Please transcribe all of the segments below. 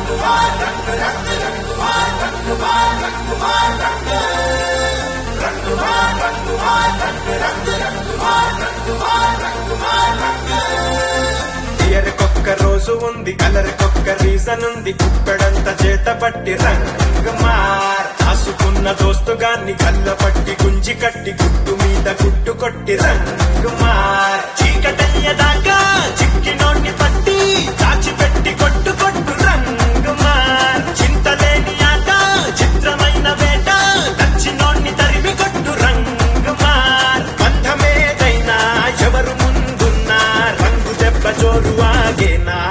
ఇయర్కొక్క రోజు ఉంది కలర్కొక్క రీజన్ ఉంది కుప్పెడంత చేత పట్టి రంగు మార్ అసుకున్న దోస్తుగాన్ని కళ్ళ పట్టి గుంజి కట్టి గుట్టు మీద గుట్టు కొట్టి రంగు మార్ చీకటయ్యదాకా చిక్కినోన్ని పట్టి దాచిపెట్టి కొట్టు కొట్టు రంగు మార్ చింతలేని ఆట చిత్రమైన వేట నచ్చినోన్ని తరిమి కొట్టు రంగు మార్ బంధమేదైనా ఎవరు ముందున్నా రంగు దెబ్బ జోరు ఆగేనా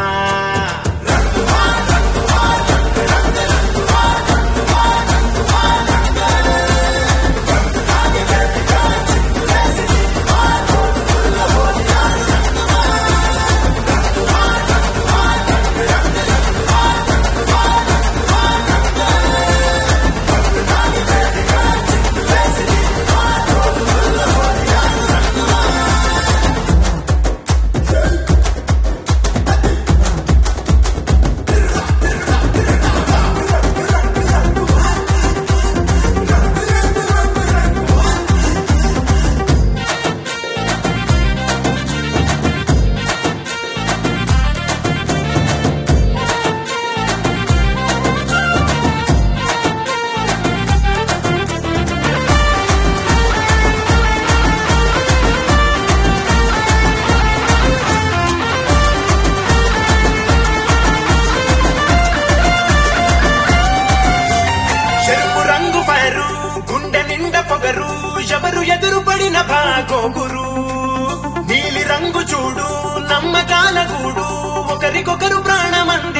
చెరుపు రంగు ఫైరు గుండె నిండా పొగరు ఎవరు ఎదురు పడిన భాగోగురు నీలి రంగు చూడు నమ్మకాల గూడు ఒకరికొకరు ప్రాణమంది